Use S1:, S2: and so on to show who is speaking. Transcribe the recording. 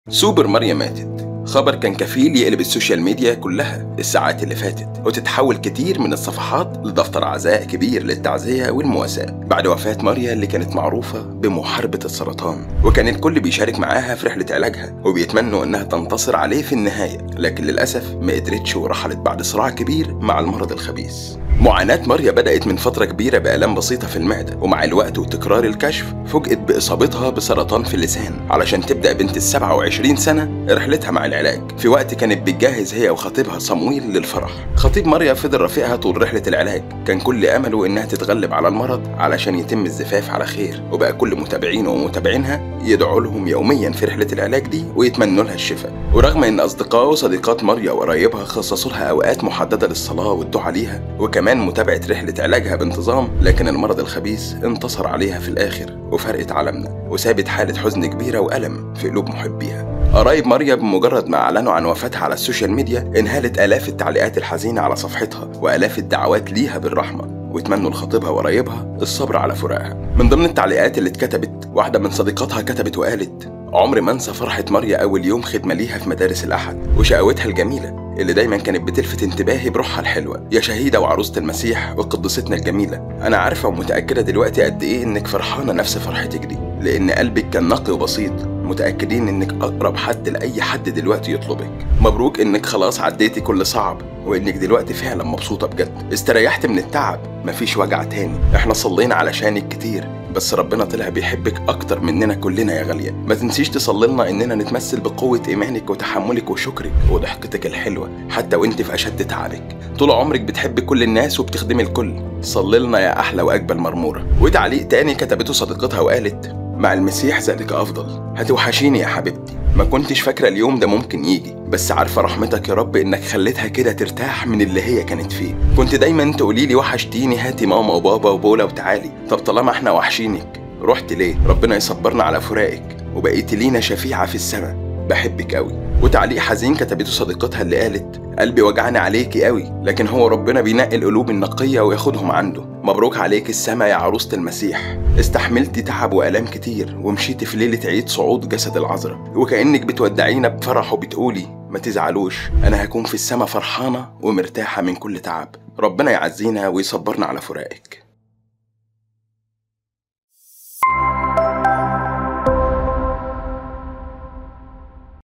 S1: سوبر ماريا ماتت خبر كان كفيل يقلب السوشيال ميديا كلها الساعات اللي فاتت وتتحول كتير من الصفحات لدفتر عزاء كبير للتعزية والمواساة بعد وفاة ماريا اللي كانت معروفة بمحاربة السرطان وكان الكل بيشارك معاها في رحلة علاجها وبيتمنوا انها تنتصر عليه في النهاية لكن للأسف ما قدرتش ورحلت بعد صراع كبير مع المرض الخبيث معاناة ماريا بدأت من فترة كبيرة بآلام بسيطة في المعدة ومع الوقت وتكرار الكشف فوجئت بإصابتها بسرطان في اللسان علشان تبدأ بنت ال 27 سنة رحلتها مع العلاج في وقت كانت بتجهز هي وخطيبها صمويل للفرح خطيب ماريا فضل رفيقها طول رحلة العلاج كان كل أمله إنها تتغلب على المرض علشان يتم الزفاف على خير وبقى كل متابعينه ومتابعينها يدعوا لهم يوميا في رحلة العلاج دي ويتمنوا لها الشفاء ورغم إن أصدقاء وصديقات ماريا وقرايبها خصصوا لها أوقات محددة للصلاة والدعاء ليها وكمان متابعة رحلة علاجها بانتظام لكن المرض الخبيث انتصر عليها في الآخر وفرقت عالمنا وسابت حالة حزن كبيرة وألم في قلوب محبيها قرايب ماريا بمجرد ما اعلنوا عن وفاتها على السوشيال ميديا انهالت الاف التعليقات الحزينه على صفحتها والاف الدعوات ليها بالرحمه واتمنوا لخطيبها وقرايبها الصبر على فراقها من ضمن التعليقات اللي اتكتبت واحده من صديقاتها كتبت وقالت عمري ما انسى فرحه ماريا اول يوم خدمه ليها في مدارس الاحد وشقاوتها الجميله اللي دايما كانت بتلفت انتباهي بروحها الحلوه يا شهيده وعروسه المسيح وقدستنا الجميله انا عارفه ومتاكده دلوقتي قد ايه انك فرحانه نفس فرحتك دي لان قلبك كان نقي وبسيط متاكدين انك اقرب حد لاي حد دلوقتي يطلبك مبروك انك خلاص عديتي كل صعب وانك دلوقتي فعلا مبسوطه بجد استريحت من التعب مفيش وجع تاني احنا صلينا علشانك كتير بس ربنا طلع بيحبك اكتر مننا كلنا يا غاليه ما تنسيش تصلي لنا اننا نتمثل بقوه ايمانك وتحملك وشكرك وضحكتك الحلوه حتى وانت في اشد تعبك طول عمرك بتحبي كل الناس وبتخدمي الكل صلي لنا يا احلى واجمل مرموره وتعليق تاني كتبته صديقتها وقالت مع المسيح ذلك افضل هتوحشيني يا حبيبتي ما كنتش فاكره اليوم ده ممكن يجي بس عارفه رحمتك يا رب انك خليتها كده ترتاح من اللي هي كانت فيه كنت دايما تقولي لي وحشتيني هاتي ماما وبابا وبولا وتعالي طب طالما احنا وحشينك رحت ليه ربنا يصبرنا على فراقك وبقيتي لينا شفيعه في السماء بحبك قوي وتعليق حزين كتبته صديقتها اللي قالت قلبي وجعني عليكي قوي لكن هو ربنا بينقي القلوب النقيه وياخدهم عنده مبروك عليك السما يا عروسة المسيح استحملتي تعب وآلام كتير ومشيتي في ليلة عيد صعود جسد العذراء وكأنك بتودعينا بفرح وبتقولي ما تزعلوش أنا هكون في السما فرحانة ومرتاحة من كل تعب ربنا يعزينا ويصبرنا على فراقك